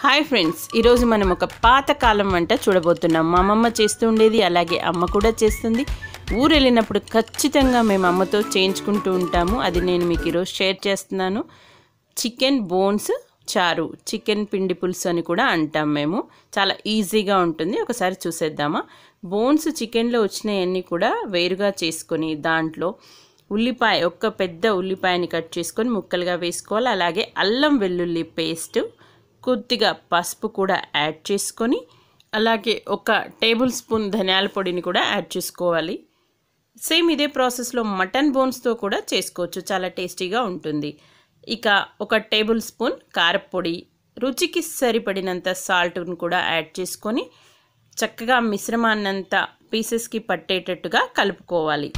hi friends ఈరోజు మనం ఒక పాతకాలం వంట చూడబోతున్నాం మా అమ్మమ్మ చేస్తూ ఉండేది అలాగే అమ్మ కూడా చేస్తుంది ఊరు వెళ్ళినప్పుడు ఖచ్చితంగా మేము అమ్మతో చేయించుకుంటూ ఉంటాము అది నేను మీకు ఈరోజు షేర్ చేస్తున్నాను చికెన్ బోన్స్ చారు చికెన్ పిండి పులుసు అని కూడా అంటాం మేము చాలా ఈజీగా ఉంటుంది ఒకసారి చూసేద్దామా బోన్స్ చికెన్లో వచ్చినవన్నీ కూడా వేరుగా చేసుకొని దాంట్లో ఉల్లిపాయ ఒక్క పెద్ద ఉల్లిపాయని కట్ చేసుకొని ముక్కలుగా వేసుకోవాలి అలాగే అల్లం వెల్లుల్లి పేస్ట్ కొద్దిగా పసుపు కూడా యాడ్ చేసుకొని అలాగే ఒక టేబుల్ స్పూన్ ధనియాల పొడిని కూడా యాడ్ చేసుకోవాలి సేమ్ ఇదే ప్రాసెస్లో మటన్ బోన్స్తో కూడా చేసుకోవచ్చు చాలా టేస్టీగా ఉంటుంది ఇక ఒక టేబుల్ స్పూన్ కారపొడి రుచికి సరిపడినంత సాల్ట్ను కూడా యాడ్ చేసుకొని చక్కగా మిశ్రమాన్నంతా పీసెస్కి పట్టేటట్టుగా కలుపుకోవాలి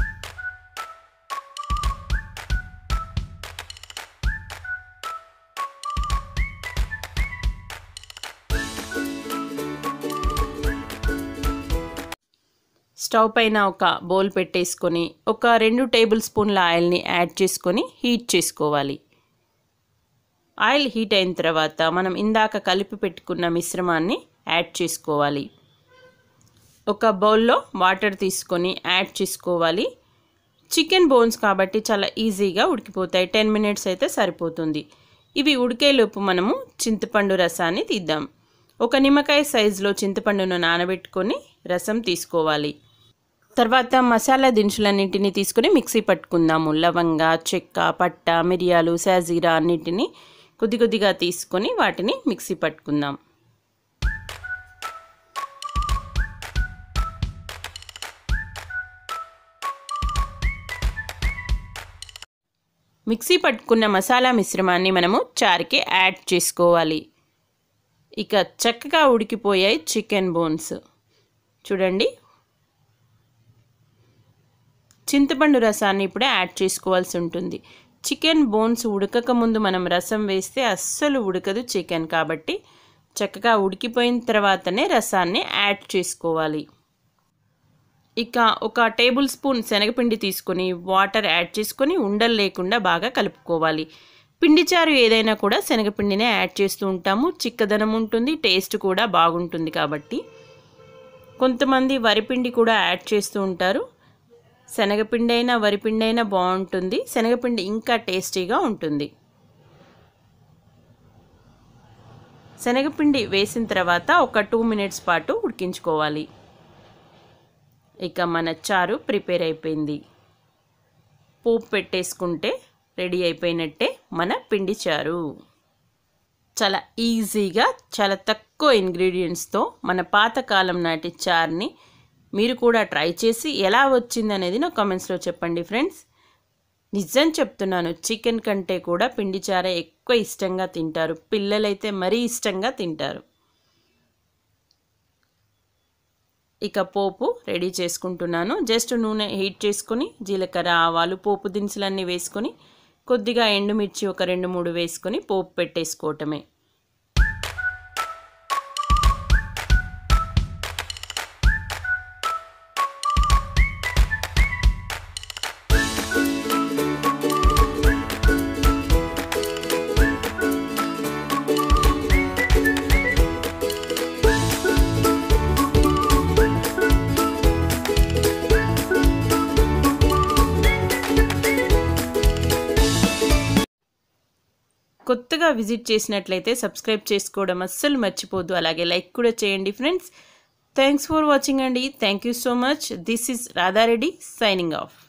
స్టవ్ పైన ఒక బౌల్ పెట్టేసుకొని ఒక రెండు టేబుల్ స్పూన్ల ఆయిల్ని యాడ్ చేసుకొని హీట్ చేసుకోవాలి ఆయిల్ హీట్ అయిన తర్వాత మనం ఇందాక కలిపి పెట్టుకున్న మిశ్రమాన్ని యాడ్ చేసుకోవాలి ఒక బౌల్లో వాటర్ తీసుకొని యాడ్ చేసుకోవాలి చికెన్ బోన్స్ కాబట్టి చాలా ఈజీగా ఉడికిపోతాయి టెన్ మినిట్స్ అయితే సరిపోతుంది ఇవి ఉడికేలోపు మనము చింతపండు రసాన్ని తీద్దాం ఒక నిమ్మకాయ సైజులో చింతపండును నానబెట్టుకొని రసం తీసుకోవాలి తర్వాత మసాలా దినుసులన్నింటినీ తీసుకొని మిక్సీ పట్టుకుందాము లవంగ చెక్క పట్ట మిరియాలు సాజీరా అన్నిటిని కొద్ది కొద్దిగా తీసుకొని వాటిని మిక్సీ పట్టుకుందాం మిక్సీ పట్టుకున్న మసాలా మిశ్రమాన్ని మనము చారుకి యాడ్ చేసుకోవాలి ఇక చక్కగా ఉడికిపోయాయి చికెన్ బోన్స్ చూడండి చింతపండు రసాన్ని ఇప్పుడే యాడ్ చేసుకోవాల్సి ఉంటుంది చికెన్ బోన్స్ ఉడకక ముందు మనం రసం వేస్తే అస్సలు ఉడకదు చికెన్ కాబట్టి చక్కగా ఉడికిపోయిన తర్వాతనే రసాన్ని యాడ్ చేసుకోవాలి ఇక ఒక టేబుల్ స్పూన్ శనగపిండి తీసుకొని వాటర్ యాడ్ చేసుకొని ఉండలు లేకుండా బాగా కలుపుకోవాలి పిండి చారు ఏదైనా కూడా శనగపిండినే యాడ్ చేస్తూ ఉంటాము చిక్కదనం ఉంటుంది టేస్ట్ కూడా బాగుంటుంది కాబట్టి కొంతమంది వరిపిండి కూడా యాడ్ చేస్తూ ఉంటారు శనగపిండి అయినా వరిపిండి అయినా బాగుంటుంది శనగపిండి ఇంకా టేస్టీగా ఉంటుంది శనగపిండి వేసిన తర్వాత ఒక టూ మినిట్స్ పాటు ఉడికించుకోవాలి ఇక మన చారు ప్రిపేర్ అయిపోయింది పోపు పెట్టేసుకుంటే రెడీ అయిపోయినట్టే మన పిండి చారు చాలా ఈజీగా చాలా తక్కువ ఇంగ్రీడియంట్స్తో మన పాతకాలం నాటి చారుని మీరు కూడా ట్రై చేసి ఎలా వచ్చింది అనేది నా కామెంట్స్లో చెప్పండి ఫ్రెండ్స్ నిజం చెప్తున్నాను చికెన్ కంటే కూడా పిండి చార ఎక్కువ ఇష్టంగా తింటారు పిల్లలైతే మరీ ఇష్టంగా తింటారు ఇక పోపు రెడీ చేసుకుంటున్నాను జస్ట్ నూనె హీట్ చేసుకొని జీలకర్ర ఆవాలు పోపు దినుసులన్నీ వేసుకొని కొద్దిగా ఎండుమిర్చి ఒక రెండు మూడు వేసుకొని పోపు పెట్టేసుకోవటమే కొత్తగా విజిట్ చేసినట్లయితే సబ్స్క్రైబ్ చేసుకోవడం అస్సలు మర్చిపోద్దు అలాగే లైక్ కూడా చేయండి ఫ్రెండ్స్ థ్యాంక్స్ ఫర్ వాచింగ్ అండి thank you so much this is Radha Reddy signing of